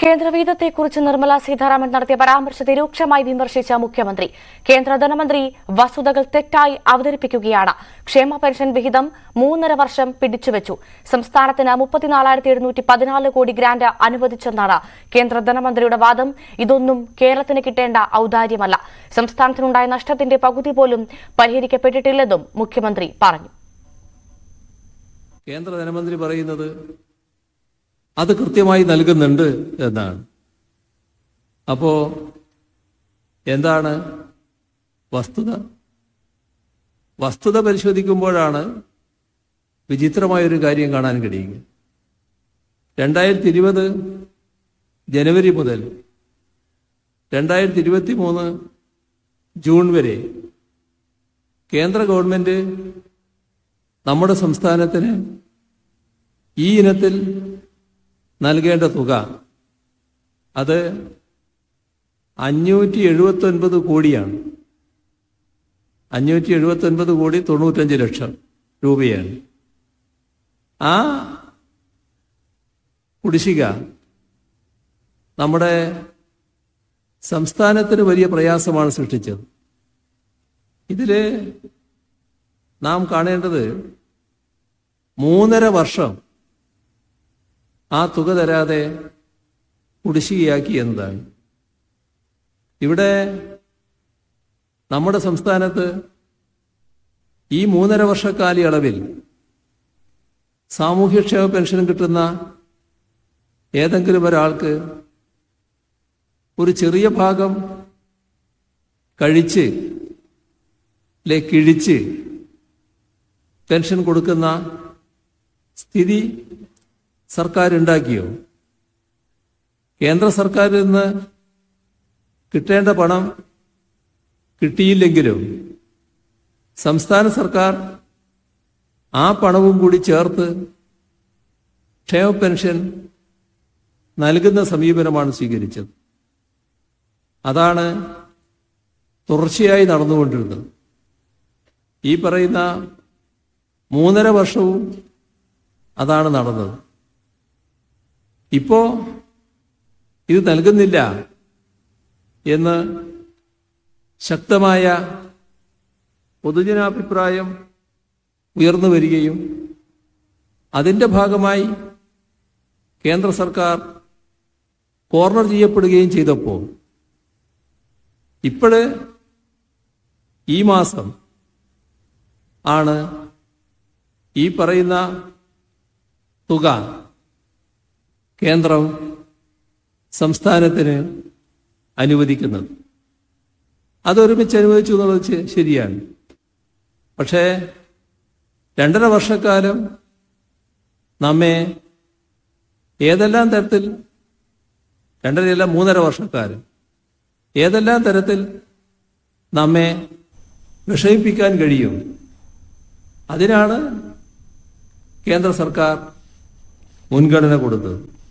കേന്ദ്രവീതത്തെക്കുറിച്ച് നിർമ്മല സീതാരാമൻ നടത്തിയ പരാമർശത്തെ രൂക്ഷമായി വിമർശിച്ച മുഖ്യമന്ത്രി കേന്ദ്ര ധനമന്ത്രി വസ്തുതകൾ തെറ്റായി അവതരിപ്പിക്കുകയാണ് ക്ഷേമ പെൻഷൻ വിഹിതം മൂന്നര വർഷം പിടിച്ചുവച്ചു സംസ്ഥാനത്തിന് മുപ്പത്തിനാലായിരത്തി എഴുന്നൂറ്റി പതിനാല് കോടി ഗ്രാന്റ് അനുവദിച്ചെന്നാണ് കേന്ദ്ര ധനമന്ത്രിയുടെ വാദം ഇതൊന്നും കേരളത്തിന് കിട്ടേണ്ട ഔദാര്യമല്ല സംസ്ഥാനത്തിനുണ്ടായ നഷ്ടത്തിന്റെ പകുതി പോലും പരിഹരിക്കപ്പെട്ടിട്ടില്ലെന്നും മുഖ്യമന്ത്രി പറഞ്ഞു കേന്ദ്ര ധനമന്ത്രി പറയുന്നത് അത് കൃത്യമായി നൽകുന്നുണ്ട് എന്നാണ് അപ്പോ എന്താണ് വസ്തുത വസ്തുത പരിശോധിക്കുമ്പോഴാണ് വിചിത്രമായൊരു കാര്യം കാണാൻ കഴിയുക രണ്ടായിരത്തി ഇരുപത് ജനുവരി മുതൽ രണ്ടായിരത്തി ഇരുപത്തി മൂന്ന് ജൂൺ വരെ കേന്ദ്ര ഗവൺമെന്റ് നമ്മുടെ സംസ്ഥാനത്തിന് ഈ ഇനത്തിൽ നൽകേണ്ട തുക അത് അഞ്ഞൂറ്റി എഴുപത്തി ഒൻപത് കോടിയാണ് അഞ്ഞൂറ്റി എഴുപത്തി ഒൻപത് കോടി തൊണ്ണൂറ്റഞ്ച് ലക്ഷം രൂപയാണ് ആ കുടിശ്ശിക നമ്മുടെ സംസ്ഥാനത്തിന് വലിയ പ്രയാസമാണ് സൃഷ്ടിച്ചത് ഇതില് നാം കാണേണ്ടത് മൂന്നര വർഷം ആ തുക തരാതെ കുടിശ്ശികയാക്കി എന്നതാണ് ഇവിടെ നമ്മുടെ സംസ്ഥാനത്ത് ഈ മൂന്നര വർഷക്കാലയളവിൽ സാമൂഹ്യക്ഷേമ പെൻഷൻ കിട്ടുന്ന ഏതെങ്കിലും ഒരാൾക്ക് ഒരു ചെറിയ ഭാഗം കഴിച്ച് അല്ലെ കിഴിച്ച് പെൻഷൻ കൊടുക്കുന്ന സ്ഥിതി സർക്കാർ ഉണ്ടാക്കിയോ കേന്ദ്ര സർക്കാരിൽ നിന്ന് കിട്ടേണ്ട പണം കിട്ടിയില്ലെങ്കിലും സംസ്ഥാന സർക്കാർ ആ പണവും കൂടി ചേർത്ത് ക്ഷേമ പെൻഷൻ നൽകുന്ന സമീപനമാണ് സ്വീകരിച്ചത് അതാണ് തുടർച്ചയായി നടന്നുകൊണ്ടിരുന്നത് ഈ പറയുന്ന മൂന്നര വർഷവും അതാണ് നടന്നത് ഇപ്പോ ഇത് നൽകുന്നില്ല എന്ന് ശക്തമായ പൊതുജനാഭിപ്രായം ഉയർന്നു വരികയും അതിന്റെ ഭാഗമായി കേന്ദ്ര സർക്കാർ കോർണർ ചെയ്യപ്പെടുകയും ചെയ്തപ്പോൾ ഇപ്പോഴ് ഈ മാസം ആണ് ഈ പറയുന്ന തുക കേന്ദ്രം സംസ്ഥാനത്തിന് അനുവദിക്കുന്നത് അതൊരുമിച്ച് അനുവദിച്ചു എന്നുള്ളത് ശ- ശരിയാണ് പക്ഷേ രണ്ടര വർഷക്കാലം നമ്മെ ഏതെല്ലാം തരത്തിൽ രണ്ടരയല്ല മൂന്നര വർഷക്കാലം ഏതെല്ലാം തരത്തിൽ നമ്മെ വിഷമിപ്പിക്കാൻ കഴിയും അതിനാണ് കേന്ദ്ര സർക്കാർ മുൻഗണന കൊടുത്തത്